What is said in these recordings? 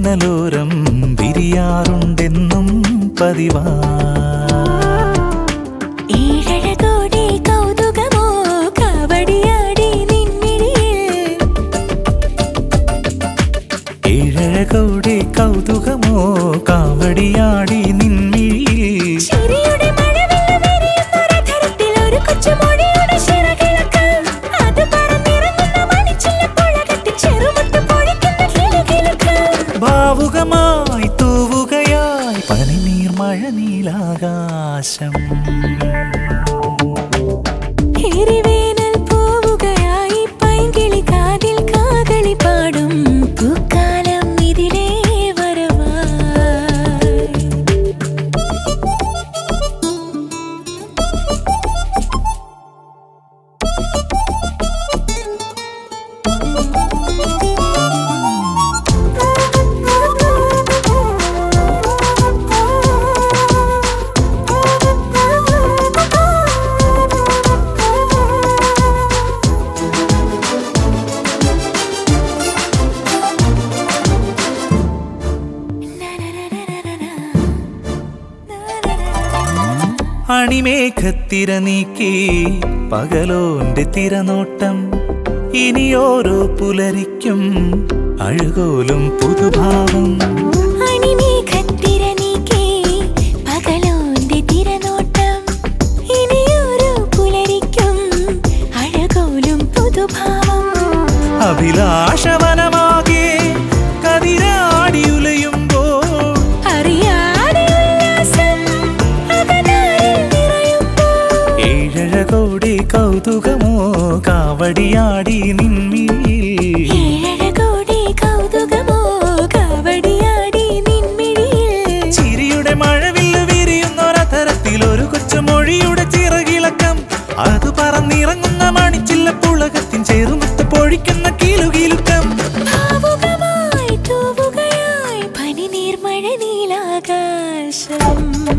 ജനലോരം വിരിയാറുണ്ടെന്നും പതിവാ ഏഴഴകോടെ കൗതുകമോ കാവടിയാടി നിൻമിഴിയിൽ ഏഴഴകോടെ കൗതുകമോ കാവടിയാടി നിൻമിഴിയിൽ ചിരിയുടെ മഴവില്ല് വിരിയുന്നൊരധരത്തിൽ ഒരു കൊച്ചുമൊഴിയുടെ ശിറകിളക്കം. അത് പറന്നിറങ്ങുന്ന മണിച്ചില്ലപ്പുഴകത്തിൽ ചെറുമുത്ത് പൊഴിക്കുന്ന കിലുകിലുക്കം. ഭാവുകമായി തൂവുകയായി പനിനീർ മഴ നീലാകാശം എരിവേനൽ പോവുകയായി പൈങ്കിളി കാതിൽ കാകളി പാടും പൂക്കാലം ഇതിലേ വരവായി അണിമേഘത്തിര നീക്കി പകലോന്റെ തിരനോട്ടം ഇനിയോരോ പുലരിക്കും അഴുകോലും പുതുഭാവം അണിമേഘത്തിര നീക്കി പകലോന്റെ തിരനോട്ടം ഇനിയൊരു പുലരിക്കും അഴകോലും പുതുഭാവം അഭിലാഷവനമാകെ കതിരാടിയുലയുമ്പോൾ അറിയാതെ ഉല്ലാസം അകനാരിൽ നിറയുമ്പോൾ ഏഴഴകോടെ കൗതുകമോ കാവടിയാടി നിൻമിഴിയിൽ ഏഴഴകോടെ കൗതുകമോ കാവടിയാടി നിൻമിഴിയിൽ ചിരിയുടെ മഴവില്ല് വിരിയുന്നൊരതരത്തിൽ ഒരു കൊച്ചുമൊഴിയുടെ ചിറകിളക്കം അത് പറന്നിറങ്ങുന്ന മണിച്ചില്ല പുളകത്തിൻ ചേറുമുത്ത് പൊഴിക്കുന്ന കീലുകീലുക്കം ഭാവുകമായി തൂവുകയായി പനിനീർ മഴ നീലാകാശം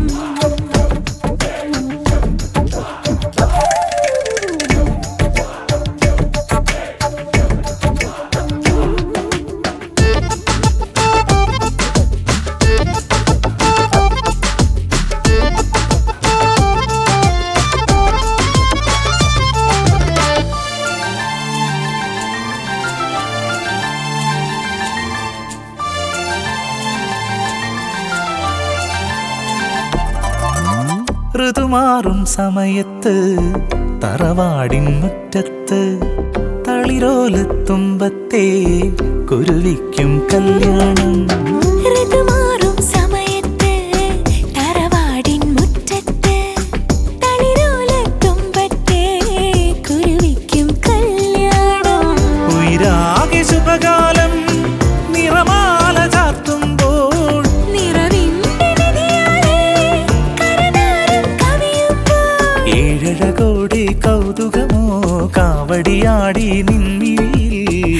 ഋതുമാറും സമയത്ത് തറവാടിൻ മുറ്റത്ത് തളിരോലത്തുമ്പത്തെ കുരുവിക്കും കല്യാണം ഋതുമാറും സമയത്ത് തറവാടിൻ മുറ്റത്ത് തളിരോലത്തുമ്പത്തെ കുരുവിക്കും കല്യാണം ഉയരാകെ ശുഭകാലം നിറമാല ചാർത്തുമ്പോൾ നിറവിന്റെ നിധിയാലേ കരതാരം കവിയുമ്പോൾ ഏഴഴകോടെ കൗതുകമോ കാവടിയാടി നിൻമിഴിയിൽ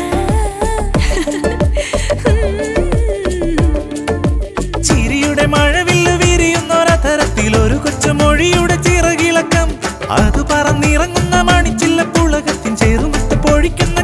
ചിരിയുടെ മഴവില്ല് വിരിയുന്നൊരതരത്തിൽ ഒരു കൊച്ചുമൊഴിയുടെ ചിറകിളക്കം അത് പറന്നിറങ്ങുന്ന മണിച്ചില്ല പുളകത്തിൻ ചേറുമുത്ത് പൊഴിക്കുന്ന